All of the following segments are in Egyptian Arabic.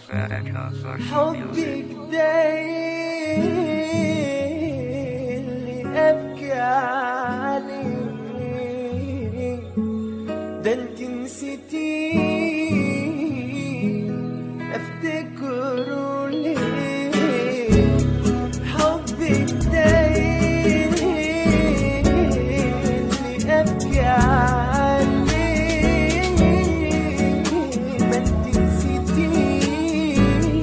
Veronica Sushi حبك Music. ده اللي ابكي عليه ده انت نسيتيه افتكره ليه حبك ده اللي ابكي عليه ما انت نسيتيه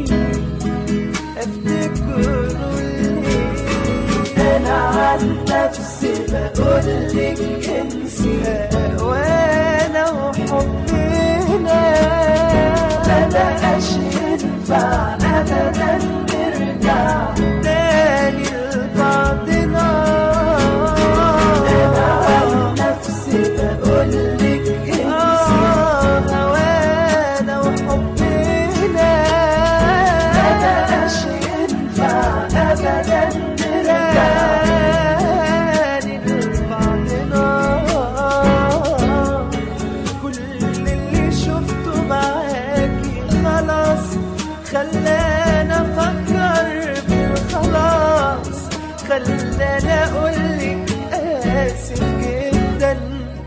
افتكره ليه انا عن نفسي بقولك انسي وانا وحبنا ما بقاش ينفع ابدا نرجع تاني لبعضنا انا عن نفسي بقولك انسي وانا وحبنا ما بقاش ينفع ابدا نرجع تاني لبعضنا كل اللي شفته معاكي خلاص خلانا افكر في الخلاص خلانا اقولك اسف جدا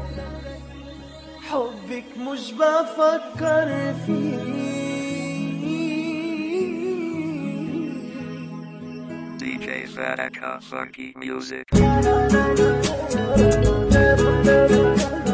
حبك مش بفكر فيه DJ Veronica Sushi Music. Thank